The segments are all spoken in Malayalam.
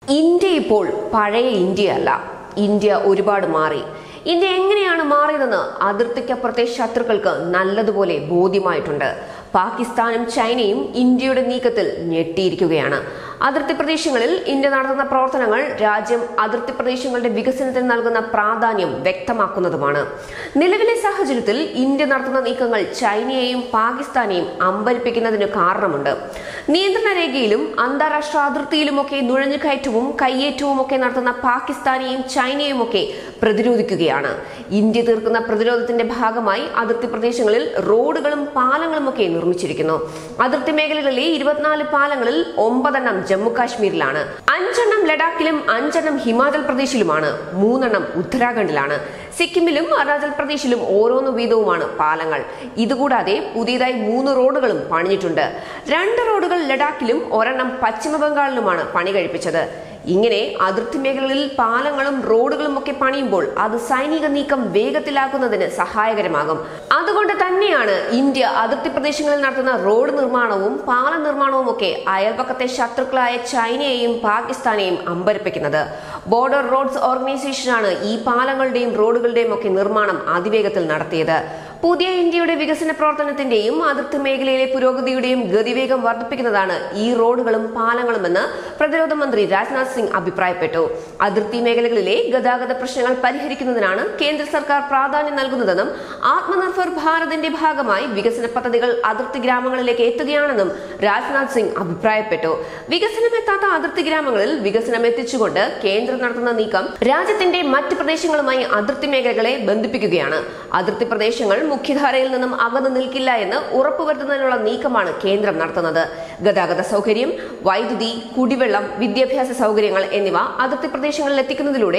ഇന്ത്യ ഇപ്പോൾ പഴയ ഇന്ത്യയല്ല ഇന്ത്യ ഒരുപാട് മാറി ഇന്ത്യ എങ്ങനെയാണ് മാറിയതെന്ന് അതിർത്തിക്കപ്പുറത്തെ ശത്രുക്കൾക്ക് നല്ലതുപോലെ ബോധ്യമായിട്ടുണ്ട് പാകിസ്ഥാനും ചൈനയും ഇന്ത്യയുടെ നീക്കത്തിൽ ഞെട്ടിയിരിക്കുകയാണ് അതിർത്തി പ്രദേശങ്ങളിൽ ഇന്ത്യ നടത്തുന്ന പ്രവർത്തനങ്ങൾ രാജ്യം അതിർത്തി പ്രദേശങ്ങളുടെ വികസനത്തിന് നൽകുന്ന പ്രാധാന്യം വ്യക്തമാക്കുന്നതുമാണ് നിലവിലെ സാഹചര്യത്തിൽ ഇന്ത്യ നടത്തുന്ന നീക്കങ്ങൾ ചൈനയെയും പാകിസ്ഥാനെയും അമ്പരിപ്പിക്കുന്നതിന് കാരണമുണ്ട് നിയന്ത്രണ രേഖയിലും അന്താരാഷ്ട്ര അതിർത്തിയിലുമൊക്കെ നുഴഞ്ഞുകയറ്റവും കയ്യേറ്റവും ഒക്കെ നടത്തുന്ന പാകിസ്ഥാനെയും ചൈനയും ഒക്കെ പ്രതിരോധിക്കുകയാണ് ഇന്ത്യ തീർക്കുന്ന പ്രതിരോധത്തിന്റെ ഭാഗമായി അതിർത്തി പ്രദേശങ്ങളിൽ റോഡുകളും പാലങ്ങളും ഒക്കെ നിർമ്മിച്ചിരിക്കുന്നു അതിർത്തി മേഖലകളിലെ ഇരുപത്തിനാല് പാലങ്ങളിൽ ഒമ്പതെണ്ണം ജമ്മു കാശ്മീരിലാണ് അഞ്ചെണ്ണം ലഡാക്കിലും അഞ്ചെണ്ണം ഹിമാചൽ പ്രദേശിലുമാണ് മൂന്നെണ്ണം ഉത്തരാഖണ്ഡിലാണ് സിക്കിമിലും അരുണാചൽ പ്രദേശിലും ഓരോന്ന് വീതവുമാണ് പാലങ്ങൾ ഇതുകൂടാതെ പുതിയതായി മൂന്ന് റോഡുകളും പണിഞ്ഞിട്ടുണ്ട് രണ്ട് റോഡുകൾ ലഡാക്കിലും ഒരെണ്ണം പശ്ചിമ ബംഗാളിലുമാണ് പണി കഴിപ്പിച്ചത് ഇങ്ങനെ അതിർത്തി മേഖലകളിൽ പാലങ്ങളും റോഡുകളും ഒക്കെ പണിയുമ്പോൾ അത് സൈനിക നീക്കം വേഗത്തിലാക്കുന്നതിന് സഹായകരമാകും അതുകൊണ്ട് തന്നെയാണ് ഇന്ത്യ അതിർത്തി പ്രദേശങ്ങളിൽ നടത്തുന്ന റോഡ് നിർമ്മാണവും പാല നിർമ്മാണവും ഒക്കെ അയൽപക്കത്തെ ശത്രുക്കളായ ചൈനയെയും പാകിസ്ഥാനെയും അമ്പരപ്പിക്കുന്നത് ബോർഡർ റോഡ്സ് ഓർഗനൈസേഷനാണ് ഈ പാലങ്ങളുടെയും റോഡുകളുടെയും ഒക്കെ നിർമ്മാണം അതിവേഗത്തിൽ നടത്തിയത് പുതിയ ഇന്ത്യയുടെ വികസന പ്രവർത്തനത്തിന്റെയും അതിർത്തി മേഖലയിലെ പുരോഗതിയുടെയും ഗതിവേഗം വർദ്ധിപ്പിക്കുന്നതാണ് ഈ റോഡുകളും പാലങ്ങളുമെന്ന് പ്രതിരോധ മന്ത്രി രാജ്നാഥ് സിംഗ് അഭിപ്രായപ്പെട്ടു അതിർത്തി മേഖലകളിലെ ഗതാഗത പ്രശ്നങ്ങൾ പരിഹരിക്കുന്നതിനാണ് കേന്ദ്ര സർക്കാർ പ്രാധാന്യം നൽകുന്നതെന്നും ആത്മനിർഭർ ഭാരതിന്റെ ഭാഗമായി വികസന പദ്ധതികൾ അതിർത്തി ഗ്രാമങ്ങളിലേക്ക് എത്തുകയാണെന്നും രാജ്നാഥ് സിംഗ് അഭിപ്രായപ്പെട്ടു വികസനം എത്താത്ത അതിർത്തി ഗ്രാമങ്ങളിൽ വികസനം എത്തിച്ചുകൊണ്ട് കേന്ദ്രം നടത്തുന്ന നീക്കം രാജ്യത്തിന്റെ മറ്റ് പ്രദേശങ്ങളുമായി അതിർത്തി മേഖലകളെ ബന്ധിപ്പിക്കുകയാണ് അതിർത്തി പ്രദേശങ്ങൾ മുഖ്യധാരയിൽ നിന്നും അകന്നു നിൽക്കില്ല എന്ന് ഉറപ്പുവരുത്തുന്നതിനുള്ള നീക്കമാണ് കേന്ദ്രം നടത്തുന്നത് ഗതാഗത സൗകര്യം വൈദ്യുതി കുടിവെള്ളം വിദ്യാഭ്യാസ സൗകര്യങ്ങൾ എന്നിവ അതിർത്തി പ്രദേശങ്ങളിൽ എത്തിക്കുന്നതിലൂടെ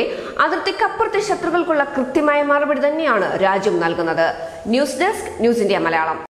അതിർത്തിക്കപ്പുറത്തെ ശത്രുക്കൾക്കുള്ള കൃത്യമായ മറുപടി തന്നെയാണ് രാജ്യം നൽകുന്നത് news desk news India Malayalam